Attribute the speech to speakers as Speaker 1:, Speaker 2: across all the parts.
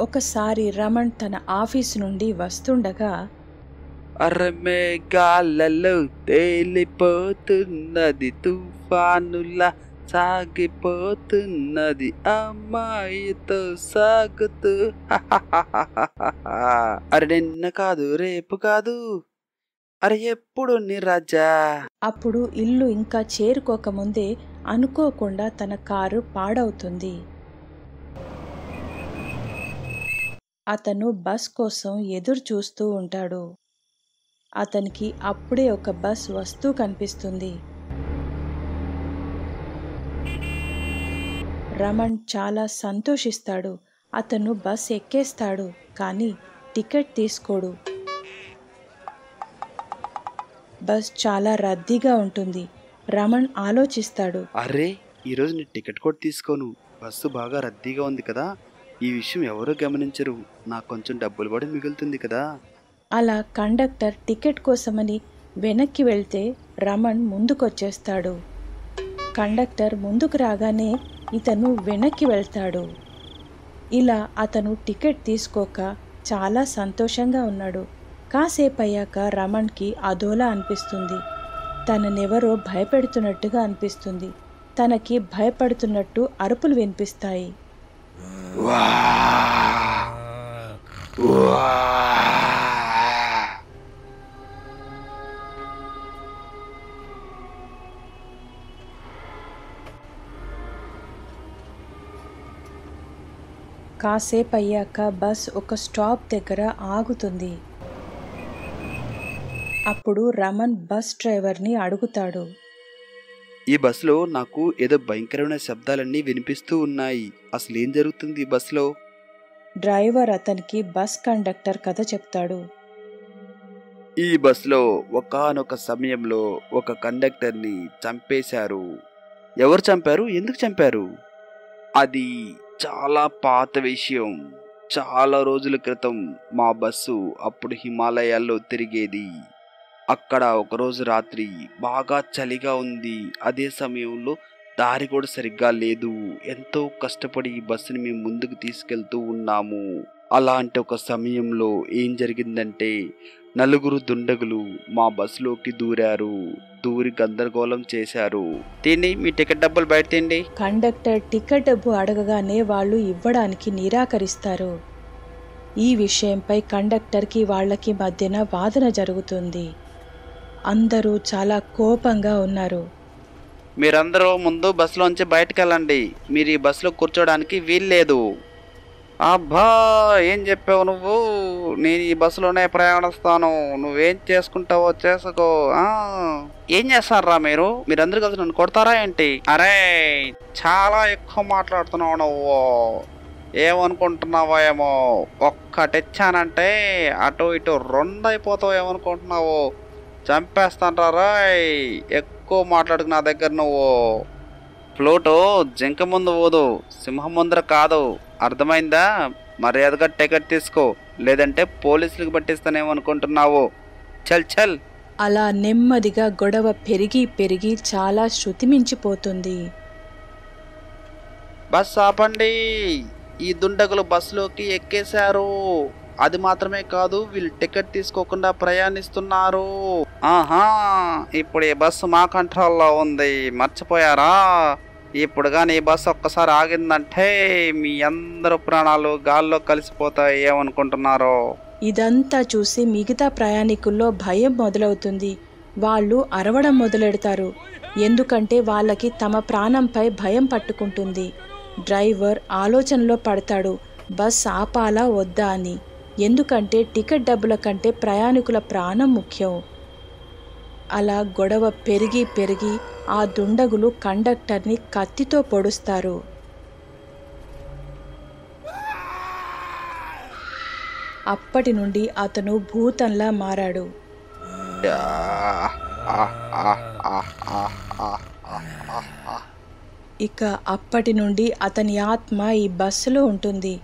Speaker 1: ఒకసారి రమణ్ తన ఆఫీసు నుండి వస్తుండగా
Speaker 2: అరే మేఘాలలో తేలిపోతున్నది తుఫానులా సాగిపోతున్నది అమ్మాయితో సాగుతూ అరే నిన్న కాదు రేపు కాదు అరే ఎప్పుడు నిరాజా
Speaker 1: అప్పుడు ఇల్లు ఇంకా చేరుకోకముందే అనుకోకుండా తన కారు పాడవుతుంది అతను బస్ కోసం ఎదురు చూస్తూ ఉంటాడు అతనికి అప్పుడే ఒక బస్ వస్తూ కనిపిస్తుంది రమణ్ చాలా సంతోషిస్తాడు అతను బస్ ఎక్కేస్తాడు కానీ టికెట్ తీసుకోడు బస్ చాలా రద్దీగా ఉంటుంది రమణ్ ఆలోచిస్తాడు
Speaker 2: అరే ఈరోజు నేను టికెట్ కూడా తీసుకోను బస్సు బాగా రద్దీగా ఉంది కదా ఈ విషయం ఎవరూ గమనించరు నాకు కొంచెం డబ్బులు కూడా మిగులుతుంది కదా
Speaker 1: అలా కండక్టర్ టికెట్ కోసమని వెనక్కి వెళ్తే రమణ్ ముందుకొచ్చేస్తాడు కండక్టర్ ముందుకు రాగానే ఇతను వెనక్కి వెళ్తాడు ఇలా అతను టికెట్ తీసుకోక చాలా సంతోషంగా ఉన్నాడు కాసేపు అయ్యాక రమణ్కి అదోలా అనిపిస్తుంది తననెవరో భయపెడుతున్నట్టుగా అనిపిస్తుంది తనకి భయపడుతున్నట్టు అరుపులు వినిపిస్తాయి
Speaker 2: వా! వా!
Speaker 1: కాసేపు అయ్యాక బస్ ఒక స్టాప్ దగ్గర ఆగుతుంది అప్పుడు రమణ్ బస్ డ్రైవర్ని అడుగుతాడు
Speaker 2: ఈ బస్సులో నాకు ఏదో భయంకరమైన శబ్దాలన్నీ వినిపిస్తూ ఉన్నాయి అసలు ఏం జరుగుతుంది ఈ బస్సులో
Speaker 1: డ్రైవర్ అతనికి బస్ కండక్టర్ కథ చెప్తాడు
Speaker 2: ఈ బస్సులో ఒకానొక సమయంలో ఒక కండక్టర్ని చంపేశారు ఎవరు చంపారు ఎందుకు చంపారు అది చాలా పాత విషయం చాలా రోజుల క్రితం మా బస్సు అప్పుడు హిమాలయాల్లో తిరిగేది అక్కడ ఒకరోజు రాత్రి బాగా చలిగా ఉంది అదే సమయంలో దారి కూడా సరిగ్గా లేదు ఎంతో కష్టపడి ఈ బస్సుని మేము ముందుకు తీసుకెళ్తూ ఉన్నాము అలాంటి ఒక సమయంలో ఏం జరిగిందంటే నలుగురు దుండగులు మా బస్సులోకి దూరారు దూరి గందరగోళం చేశారు తిండి మీ టికెట్ డబ్బులు బయట తిండి
Speaker 1: కండక్టర్ టికెట్ డబ్బు అడగగానే వాళ్ళు ఇవ్వడానికి నిరాకరిస్తారు ఈ విషయంపై కండక్టర్కి వాళ్ళకి మధ్యన వాదన జరుగుతుంది అందరూ చాలా కోపంగా ఉన్నారు
Speaker 2: మీరందరూ ముందు బస్సులోంచి బయటకు వెళ్ళండి మీరు ఈ బస్సులో కూర్చోడానికి వీల్లేదు అబ్బా ఏం చెప్పావు నువ్వు నేను ఈ బస్సులోనే ప్రయాణిస్తాను నువ్వేం చేసుకుంటావో చేసుకో ఆ, ఏం చేస్తారా మీరు మీరందరూ కలిసి నన్ను కొడతారా ఏంటి అరే చాలా ఎక్కువ మాట్లాడుతున్నావు నువ్వు ఏమనుకుంటున్నావో ఏమో ఒక్కటి ఇచ్చానంటే అటు ఇటు రెండు అయిపోతావు ఏమనుకుంటున్నావు చంపేస్తాను రాయ్ ఎక్కువ మాట్లాడుకు నా దగ్గర నువ్వు ఫ్లూటు జింక ముందు ఊదు సింహం ముందర కాదు అర్థమైందా మర్యాదగా టికెట్ తీసుకో లేదంటే పోలీసులకు పట్టిస్తానేమనుకుంటున్నావు చల్ చల్
Speaker 1: అలా నెమ్మదిగా గొడవ పెరిగి పెరిగి చాలా శృతిమించిపోతుంది
Speaker 2: బస్ ఆపండి ఈ దుండగులు బస్సులోకి ఎక్కేశారు అది మాత్రమే కాదు వీళ్ళు టికెట్ తీసుకోకుండా ప్రయాణిస్తున్నారు ఆహా ఇప్పుడు ఈ బస్సు మా కంట్రోల్లో ఉంది మర్చిపోయారా ఇప్పుడు కానీ ఈ బస్సు ఒక్కసారి ఆగిందంటే మీ అందరు ప్రాణాలు గాల్లో కలిసిపోతాయి ఏమనుకుంటున్నారో
Speaker 1: ఇదంతా చూసి మిగతా ప్రయాణికుల్లో భయం మొదలవుతుంది వాళ్ళు అరవడం మొదలెడతారు ఎందుకంటే వాళ్ళకి తమ ప్రాణంపై భయం పట్టుకుంటుంది డ్రైవర్ ఆలోచనలో పడతాడు బస్ ఆపాలా వద్దా అని ఎందుకంటే టికెట్ డబ్బుల కంటే ప్రయాణికుల ప్రాణం ముఖ్యం అలా గొడవ పెరిగి పెరిగి ఆ దుండగులు కండక్టర్ని కత్తితో పొడుస్తారు అప్పటి నుండి అతను భూతంలా మారాడు ఇక అప్పటి నుండి అతని ఆత్మ ఈ బస్సులో ఉంటుంది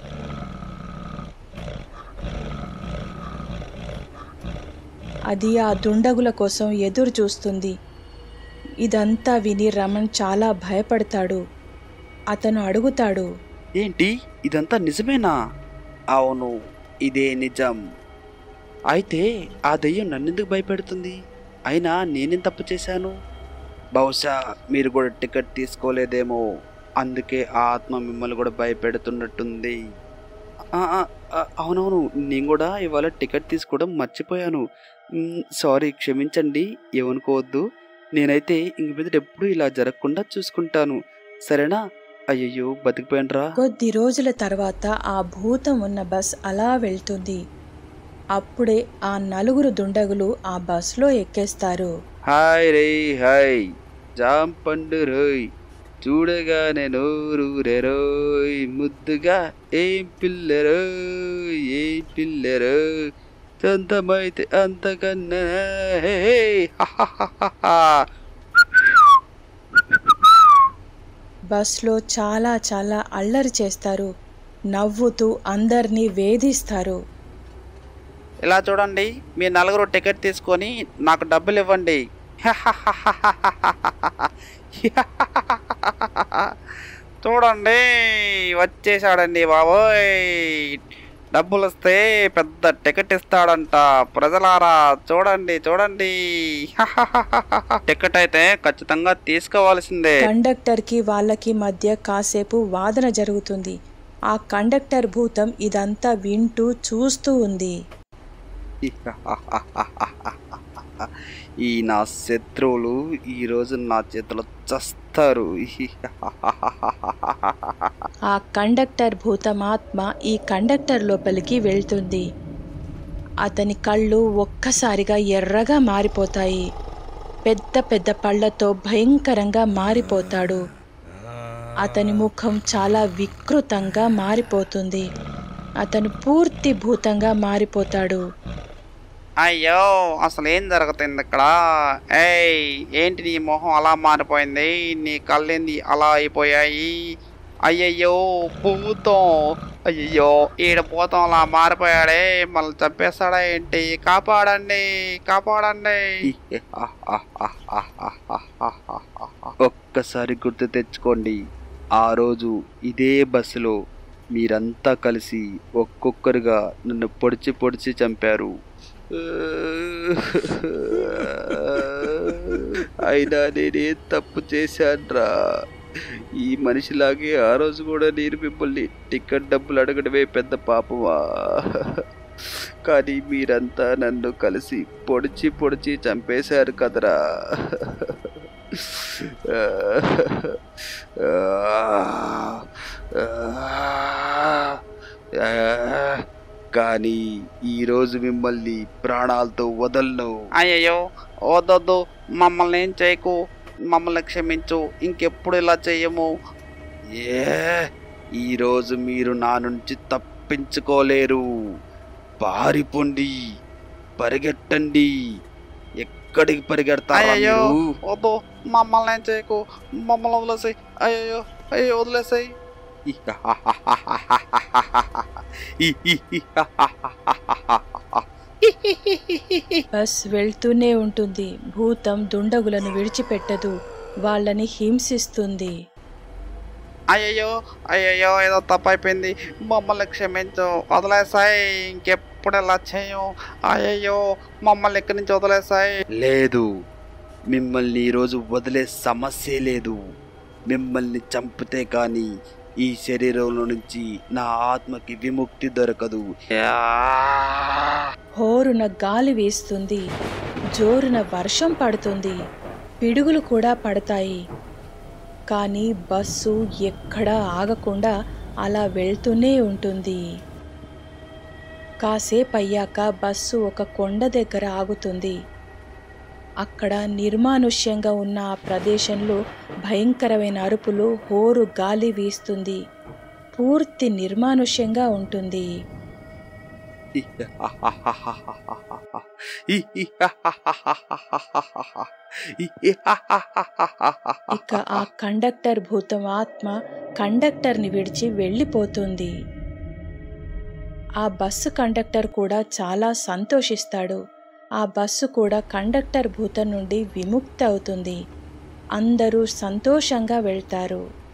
Speaker 1: అది ఆ దుండగుల కోసం ఎదురు చూస్తుంది ఇదంతా విని రమణ్ చాలా భయపడతాడు అతను అడుగుతాడు
Speaker 2: ఏంటి ఇదంతా నిజమేనా అవును ఇదే నిజం అయితే ఆ దెయ్యం నన్నెందుకు భయపెడుతుంది అయినా నేనేం తప్పు చేశాను బహుశా మీరు కూడా టికెట్ తీసుకోలేదేమో అందుకే ఆ ఆత్మ మిమ్మల్ని కూడా భయపెడుతున్నట్టుంది ఆ, ఆ, ఆ, అవునవును నేను కూడా ఇవాళ టికెట్ తీసుకోవడం మర్చిపోయాను మ్, సారీ క్షమించండి ఏమనుకోవద్దు నేనైతే ఇంక మీద ఎప్పుడు ఇలా జరగకుండా చూసుకుంటాను సరేనా అయ్యయ్యో బతికిపోయానురా
Speaker 1: కొద్ది రోజుల తర్వాత ఆ భూతం ఉన్న బస్ అలా వెళ్తుంది అప్పుడే ఆ నలుగురు దుండగులు ఆ బస్లో ఎక్కేస్తారు
Speaker 2: హాయ్ రే హాయ్ జాంపండు రోయ్ చూడగానే నోరు రోయ్ ముద్దుగా ఏం పిల్లరో ఏం పిల్లరో సొంతమైతే అంతకన్నా హే, హే, హహహహహ.
Speaker 1: బస్లో చాలా చాలా అల్లరి చేస్తారు నవ్వుతూ అందరినీ వేధిస్తారు
Speaker 2: ఇలా చూడండి మీ నలుగురు టికెట్ తీసుకొని నాకు డబ్బులు ఇవ్వండి చూడండి వచ్చేసాడండి బాబోయ్ డబ్బులు వస్తే పెద్ద టికెట్ ఇస్తాడంట ప్రజలారా చూడండి చూడండి టికెట్ అయితే ఖచ్చితంగా తీసుకోవాల్సిందే
Speaker 1: కండక్టర్కి వాళ్ళకి మధ్య కాసేపు వాదన జరుగుతుంది ఆ కండక్టర్ భూతం ఇదంతా వింటూ చూస్తూ ఉంది
Speaker 2: ఈ నా శత్రువులు ఈ రోజు నా చేతిలో చస్తారు
Speaker 1: ఆ కండక్టర్ భూతమాత్మ ఈ కండక్టర్ లోపలికి వెళ్తుంది అతని కళ్ళు ఒక్కసారిగా ఎర్రగా మారిపోతాయి పెద్ద పెద్ద పళ్ళతో భయంకరంగా మారిపోతాడు అతని ముఖం చాలా వికృతంగా మారిపోతుంది అతను పూర్తి భూతంగా మారిపోతాడు
Speaker 2: అయ్యో అసలు ఏం జరుగుతుంది ఇక్కడ ఏయ్ ఏంటి నీ మొహం అలా మారిపోయింది నీ కళ్ళేంది అలా అయిపోయాయి అయ్యయ్యో భూతం అయ్యయ్యో ఈడ భూతం అలా మారిపోయాడే మళ్ళీ చంపేస్తాడా ఏంటి కాపాడండి కాపాడండి ఒక్కసారి గుర్తు తెచ్చుకోండి ఆ రోజు ఇదే బస్సులో మీరంతా కలిసి ఒక్కొక్కరుగా నన్ను పొడిచి పొడిచి చంపారు అయినా నేనేం తప్పు చేశాన్రా ఈ మనిషిలాగే ఆ రోజు కూడా నేను మిమ్మల్ని టికెట్ డబ్బులు అడగడమే పెద్ద పాపమా కానీ మీరంతా నన్ను కలిసి పొడిచి పొడిచి చంపేశారు కదరా కానీ ఈరోజు మిమ్మల్ని ప్రాణాలతో వదలను అయ్యయ్యో వద్దొద్దు మమ్మల్ని ఏం చేయకు మమ్మల్ని క్షమించు ఇంకెప్పుడు ఇలా చెయ్యము ఏ ఈరోజు మీరు నా నుంచి తప్పించుకోలేరు పారిపోండి పరిగెట్టండి ఎక్కడికి పరిగెడతారు
Speaker 3: అయ్యయ్యో, వద్దు మమ్మల్ని ఏం చేయకు మమ్మల్ని వదిలేసాయి అయ్యో అయ్యో వదిలేసాయి
Speaker 1: బస్ వెళ్తూనే ఉంటుంది భూతం దుండగులను విడిచిపెట్టదు వాళ్ళని హింసిస్తుంది
Speaker 3: అయ్యయ్యో అయ్యయ్యో ఏదో తప్పు అయిపోయింది మమ్మల్ని క్షమించు వదిలేసాయి ఇంకెప్పుడు ఇలా చేయం అయ్యయ్యో మమ్మల్ని ఇక్కడి నుంచి వదిలేసాయి
Speaker 2: లేదు మిమ్మల్ని ఈరోజు వదిలే సమస్యే లేదు మిమ్మల్ని చంపితే కానీ ఈ శరీరంలో నుంచి నా ఆత్మకి విముక్తి దొరకదు
Speaker 1: హోరున గాలి వీస్తుంది జోరున వర్షం పడుతుంది పిడుగులు కూడా పడతాయి కానీ బస్సు ఎక్కడా ఆగకుండా అలా వెళ్తూనే ఉంటుంది కాసేపు అయ్యాక బస్సు ఒక కొండ దగ్గర ఆగుతుంది అక్కడ నిర్మానుష్యంగా ఉన్న ఆ ప్రదేశంలో భయంకరమైన అరుపులు హోరు గాలి వీస్తుంది పూర్తి నిర్మానుష్యంగా ఉంటుంది ఇక ఆ కండక్టర్ భూతం ఆత్మ కండక్టర్ని విడిచి వెళ్ళిపోతుంది ఆ బస్సు కండక్టర్ కూడా చాలా సంతోషిస్తాడు ఆ బస్సు కూడా కండక్టర్ భూతం నుండి విముక్తి అవుతుంది అందరూ సంతోషంగా వెళ్తారు